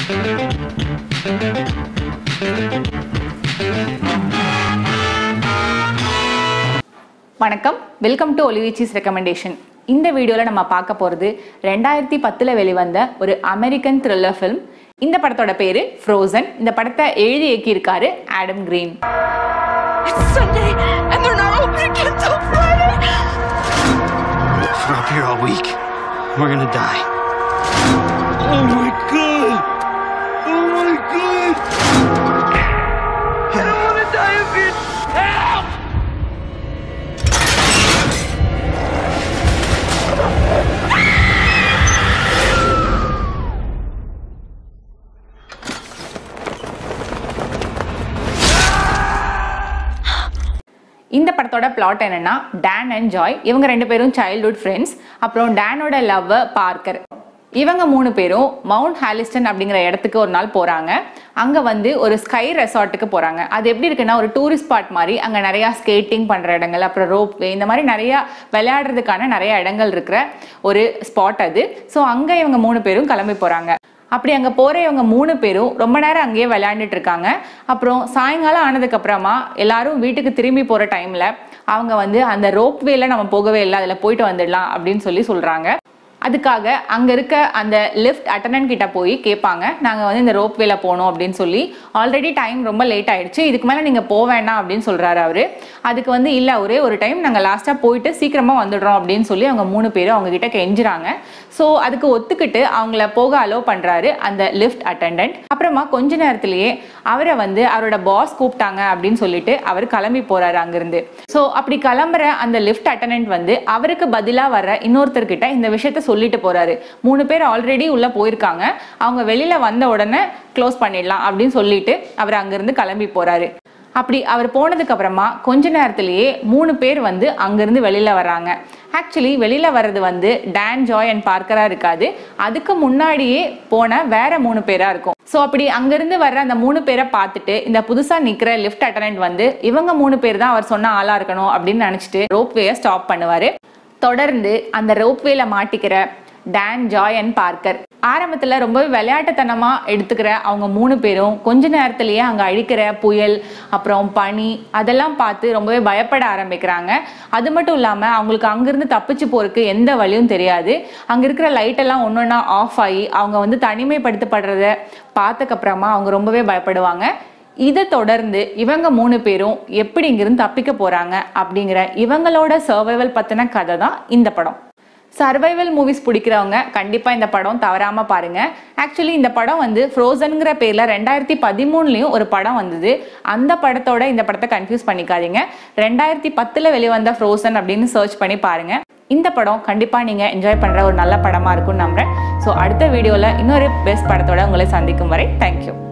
வணக்கம் welcome to ஒலிவிச்சிஸ் recommendation இந்த வீடியோவில் நம்ம பார்க்க போகிறது ரெண்டாயிரத்தி பத்தில் வெளிவந்த ஒரு அமெரிக்கன் த்ரில்லர் ஃபிலிம் இந்த படத்தோட பேர் ஃப்ரோசன் இந்த படத்தை எழுதி இயக்கியிருக்காரு Adam Green It's Sunday, and they're not open again till Friday. We're up here all week. We're gonna die. Oh my god! Oh my god! I don't want to die of it. Help! இந்த படத்தோட plot என்னன்னா tan and Joy இவங்க ரெண்டு பேரும் childhood friends அப்புறம் டேனோட love Parker இவங்க மூணு பேரும் மவுண்ட் ஹாலிஸ்டன் அப்படிங்கிற இடத்துக்கு ஒரு நாள் போறாங்க அங்க வந்து ஒரு ஸ்கை ரெசார்ட்டுக்கு போறாங்க அது எப்படி இருக்குன்னா ஒரு டூரிஸ்ட் ஸ்பாட் மாதிரி அங்க நிறைய ஸ்கேட்டிங் பண்ற இடங்கள் அப்புறம் ரோப் இந்த மாதிரி நிறைய விளையாடுறதுக்கான நிறைய இடங்கள் இருக்கிற ஒரு ஸ்பாட் அது ஸோ அங்க இவங்க மூணு பேரும் கிளம்பி போறாங்க அப்படி அங்கே போகிற இவங்க மூணு பேரும் ரொம்ப நேரம் அங்கேயே விளையாண்டுட்டு இருக்காங்க அப்புறம் சாயங்காலம் ஆனதுக்கு அப்புறமா எல்லாரும் வீட்டுக்கு திரும்பி போகிற டைமில் அவங்க வந்து அந்த ரோப் வேல நம்ம போகவே இல்லை அதில் போயிட்டு வந்துடலாம் அப்படின்னு சொல்லி சொல்கிறாங்க அதுக்காக அங்கே இருக்க அந்த லிஃப்ட் அட்டனன்ட் கிட்ட போய் கேட்பாங்க நாங்கள் வந்து இந்த ரோப் வேல போகணும் அப்படின்னு சொல்லி ஆல்ரெடி டைம் ரொம்ப லேட் ஆயிடுச்சு இதுக்கு மேலே நீங்கள் போக வேண்டாம் அப்படின்னு சொல்கிறாரு அவர் அதுக்கு வந்து இல்லை ஒரே ஒரு டைம் நாங்கள் லாஸ்ட்டாக போயிட்டு சீக்கிரமாக வந்துடுறோம் அப்படின்னு சொல்லி அவங்க மூணு பேரும் அவங்க கிட்ட கெஞ்சுறாங்க ஸோ அதுக்கு ஒத்துக்கிட்டு அவங்கள போக அலோவ் பண்ணுறாரு அந்த லிஃப்ட் அட்டெண்டன்ட் அப்புறமா கொஞ்ச நேரத்திலேயே அவரை வந்து அவரோட பாஸ் கூப்பிட்டாங்க அப்படின்னு சொல்லிட்டு அவர் கிளம்பி போறாரு அங்கிருந்து ஸோ அப்படி கிளம்புற அந்த லிஃப்ட் அட்டெண்டன்ட் வந்து அவருக்கு பதிலாக வர இன்னொருத்தர்கிட்ட இந்த விஷயத்த சொல்லிட்டு போறாரு மூணு பேர் ஆல்ரெடி உள்ள போயிருக்காங்க அவங்க வெளியில வந்த உடனே க்ளோஸ் பண்ணிடலாம் அப்படின்னு சொல்லிட்டு அவர் அங்கிருந்து கிளம்பி போறாரு அப்படி அவர் போனதுக்கு அப்புறமா கொஞ்ச நேரத்திலேயே மூணு பேர் வந்து அங்கிருந்து வெளியில வராங்க ஆக்சுவலி வெளியில வர்றது வந்து டேன் ஜாய் அண்ட் பார்க்கரா இருக்காது அதுக்கு முன்னாடியே போன வேற மூணு பேரா இருக்கும் ஸோ அப்படி அங்கிருந்து வர்ற அந்த மூணு பேரை பார்த்துட்டு இந்த புதுசா நிக்கிற லிஃப்ட் அட்டனன்ட் வந்து இவங்க மூணு பேர் தான் அவர் சொன்ன ஆளா இருக்கணும் அப்படின்னு நினைச்சிட்டு ரோப்வேயை ஸ்டாப் பண்ணுவாரு தொடர்ந்து அந்த ரோப்வேல மாட்டிக்கிற டேன் ஜாய் அண்ட் பார்க்கர் ஆரம்பத்துல ரொம்பவே விளையாட்டுத்தனமா எடுத்துக்கிற அவங்க மூணு பேரும் கொஞ்ச நேரத்திலேயே அங்க அழிக்கிற புயல் அப்புறம் பனி அதெல்லாம் பார்த்து ரொம்பவே பயப்பட ஆரம்பிக்கிறாங்க அது மட்டும் இல்லாம அவங்களுக்கு அங்கிருந்து தப்பிச்சு போறதுக்கு எந்த வழியும் தெரியாது அங்க இருக்கிற லைட் எல்லாம் ஒன்னொன்னா ஆஃப் ஆகி அவங்க வந்து தனிமைப்படுத்தப்படுறத பார்த்ததுக்கப்புறமா அவங்க ரொம்பவே பயப்படுவாங்க இதை தொடர்ந்து இவங்க மூணு பேரும் எப்படி இங்கிருந்து தப்பிக்க போறாங்க அப்படிங்கிற இவங்களோட சர்வைவல் பத்தின கதை தான் இந்த படம் சர்வைவல் மூவிஸ் பிடிக்கிறவங்க கண்டிப்பாக இந்த படம் தவறாமல் பாருங்க ஆக்சுவலி இந்த படம் வந்து ஃப்ரோசன்கிற பேரில் ரெண்டாயிரத்தி பதிமூணுலேயும் ஒரு படம் வந்தது அந்த படத்தோட இந்த படத்தை கன்ஃபியூஸ் பண்ணிக்காதீங்க ரெண்டாயிரத்தி பத்தில் வெளிவந்த ஃப்ரோசன் அப்படின்னு சர்ச் பண்ணி பாருங்க இந்த படம் கண்டிப்பாக நீங்கள் என்ஜாய் பண்ணுற ஒரு நல்ல படமாக இருக்கும்னு நம்புறேன் ஸோ அடுத்த வீடியோவில் இன்னொரு பெஸ்ட் படத்தோட உங்களை சந்திக்கும் வரை தேங்க்யூ